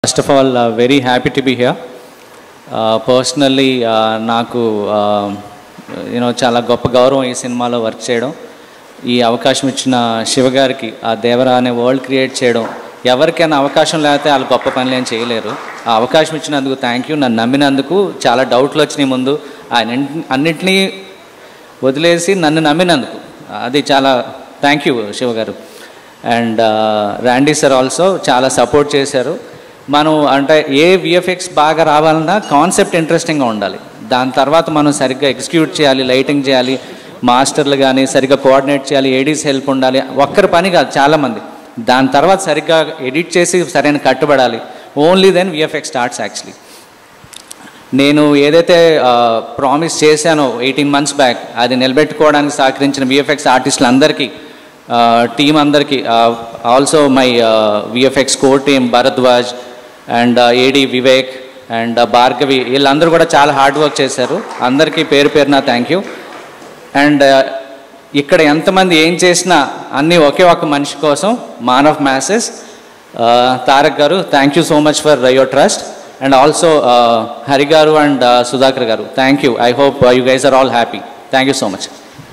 first of all very happy to be here personally నాకు you know చాలా గొప్ప గౌరవం ఈ సినిమాలో వర్క్ చేయడం ఈ అవకాశం ఇచ్చిన శివ గారికి ఆ దేవరా అనే వరల్డ్ క్రియేట్ చేయడం ఎవరికైనా అవకాశం లేకపోతే వాళ్ళు గొప్ప పనులు ఏం చేయలేరు ఆ అవకాశం ఇచ్చినందుకు థ్యాంక్ యూ నన్ను నమ్మినందుకు చాలా డౌట్లు వచ్చినాయి ముందు ఆయన అన్నింటినీ వదిలేసి నన్ను నమ్మినందుకు అది చాలా thank you Siva garu and Randy sir also చాలా సపోర్ట్ చేశారు మనం అంటే ఏ విఎఫ్ఎక్స్ బాగా రావాలన్నా కాన్సెప్ట్ ఇంట్రెస్టింగ్గా ఉండాలి దాని తర్వాత మనం సరిగ్గా ఎగ్జిక్యూట్ చేయాలి లైటింగ్ చేయాలి మాస్టర్లు కానీ సరిగ్గా కోఆర్డినేట్ చేయాలి ఏడీస్ హెల్ప్ ఉండాలి ఒక్కరి పని కాదు చాలామంది దాని తర్వాత సరిగ్గా ఎడిట్ చేసి సరైన కట్టుబడాలి only then VFX starts actually నేను ఏదైతే ప్రామిస్ చేశానో ఎయిటీన్ మంత్స్ బ్యాక్ అది నిలబెట్టుకోవడానికి సహకరించిన విఎఫ్ఎక్స్ ఆర్టిస్టులు అందరికీ టీం అందరికీ also my VFX core team Bharadwaj and AD Vivek and Bhargavi వీళ్ళందరూ కూడా చాలా హార్డ్ వర్క్ చేశారు అందరికీ పేరు పేరున థ్యాంక్ యూ అండ్ ఇక్కడ ఎంతమంది ఏం చేసినా అన్నీ ఒకే ఒక మనిషి కోసం Maan of masses Tarak garu thank you so much for your trust and also Hari garu and Sudhakar garu thank you I hope you guys are all happy thank you so much